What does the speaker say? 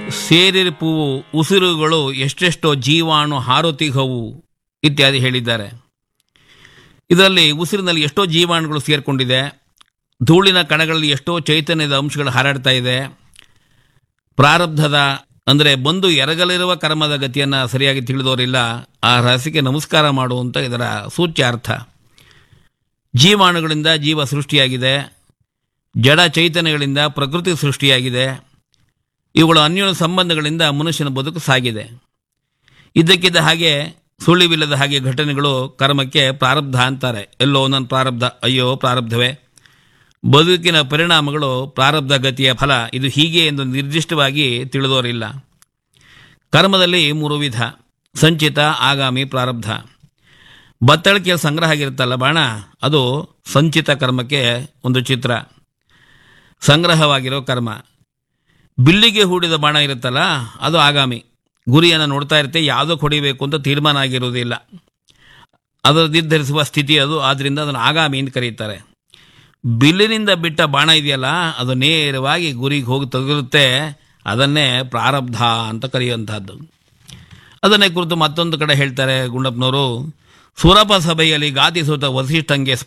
ಸೇರಿರ್ಪುವು ಉಸಿರುಗಳು ಎಷ್ಟೆಷ್ಟೋ ಜೀವಾಣು ಹಾರುತಿಹವು ಇತ್ಯಾದಿ ಹೇಳಿದ್ದಾರೆ ಇದರಲ್ಲಿ ಉಸಿರಿನಲ್ಲಿ ಎಷ್ಟೋ ಜೀವಾಣುಗಳು ಸೇರಿಕೊಂಡಿದೆ ಧೂಳಿನ ಕಣಗಳಲ್ಲಿ ಎಷ್ಟೋ ಚೈತನ್ಯದ ಅಂಶಗಳು ಹಾರಾಡ್ತಾ ಇದೆ ಪ್ರಾರಬ್ಧದ ಅಂದರೆ ಬಂದು ಎರಗಲಿರುವ ಕರ್ಮದ ಗತಿಯನ್ನು ಸರಿಯಾಗಿ ತಿಳಿದವರಿಲ್ಲ ಆ ರಹಸ್ಯಕ್ಕೆ ನಮಸ್ಕಾರ ಮಾಡುವಂಥ ಇದರ ಸೂಚ್ಯಾರ್ಥ ಜೀವಾಣುಗಳಿಂದ ಜೀವ ಸೃಷ್ಟಿಯಾಗಿದೆ ಜಡ ಚೈತನ್ಯಗಳಿಂದ ಪ್ರಕೃತಿ ಸೃಷ್ಟಿಯಾಗಿದೆ ಇವುಗಳ ಅನ್ಯೋನ್ಯ ಸಂಬಂಧಗಳಿಂದ ಮನುಷ್ಯನ ಬದುಕು ಸಾಗಿದೆ ಇದ್ದಕ್ಕಿದ್ದ ಹಾಗೆ ಸುಳಿವಿಲ್ಲದ ಹಾಗೆ ಘಟನೆಗಳು ಕರ್ಮಕ್ಕೆ ಪ್ರಾರಬ್ಧ ಅಂತಾರೆ ಎಲ್ಲೋ ನನ್ನ ಪ್ರಾರಬ್ಧ ಅಯ್ಯೋ ಪ್ರಾರಬ್ಧವೇ ಬದುಕಿನ ಪರಿಣಾಮಗಳು ಪ್ರಾರಬ್ಧ ಗತಿಯ ಫಲ ಇದು ಹೀಗೆ ಎಂದು ನಿರ್ದಿಷ್ಟವಾಗಿ ತಿಳಿದೋರಿಲ್ಲ ಕರ್ಮದಲ್ಲಿ ಮೂರು ವಿಧ ಸಂಚಿತ ಆಗಾಮಿ ಪ್ರಾರಬ್ಧ ಬತ್ತಳಿಕೆಯ ಸಂಗ್ರಹ ಆಗಿರುತ್ತಲ್ಲ ಬಾಣ ಅದು ಸಂಚಿತ ಕರ್ಮಕ್ಕೆ ಒಂದು ಚಿತ್ರ ಸಂಗ್ರಹವಾಗಿರೋ ಕರ್ಮ ಬಿಲ್ಲಿಗೆ ಹೂಡಿದ ಬಾಣ ಇರುತ್ತಲ್ಲ ಅದು ಆಗಾಮಿ ಗುರಿಯನ್ನು ನೋಡ್ತಾ ಇರುತ್ತೆ ಯಾವುದಕ್ಕೆ ಹೊಡಿಬೇಕು ಅಂತ ತೀರ್ಮಾನ ಆಗಿರುವುದಿಲ್ಲ ಅದರ ನಿರ್ಧರಿಸುವ ಸ್ಥಿತಿ ಅದು ಆದ್ದರಿಂದ ಅದನ್ನು ಆಗಾಮಿ ಅಂತ ಕರೀತಾರೆ ಬಿಲ್ಲಿನಿಂದ ಬಿಟ್ಟ ಬಾಣ ಇದೆಯಲ್ಲ ಅದು ನೇರವಾಗಿ ಗುರಿಗೆ ಹೋಗಿ ತಗುರುತ್ತೆ ಅದನ್ನೇ ಪ್ರಾರಬ್ಧ ಅಂತ ಕರೆಯುವಂತಹದ್ದು ಅದನ್ನೇ ಕುರಿತು ಮತ್ತೊಂದು ಕಡೆ ಹೇಳ್ತಾರೆ ಗುಂಡಪ್ಪನವರು ಸುರಪ ಸಭೆಯಲ್ಲಿ ಗಾತಿ ಸುತ ವಸಿಷ್ಠಂಗೆ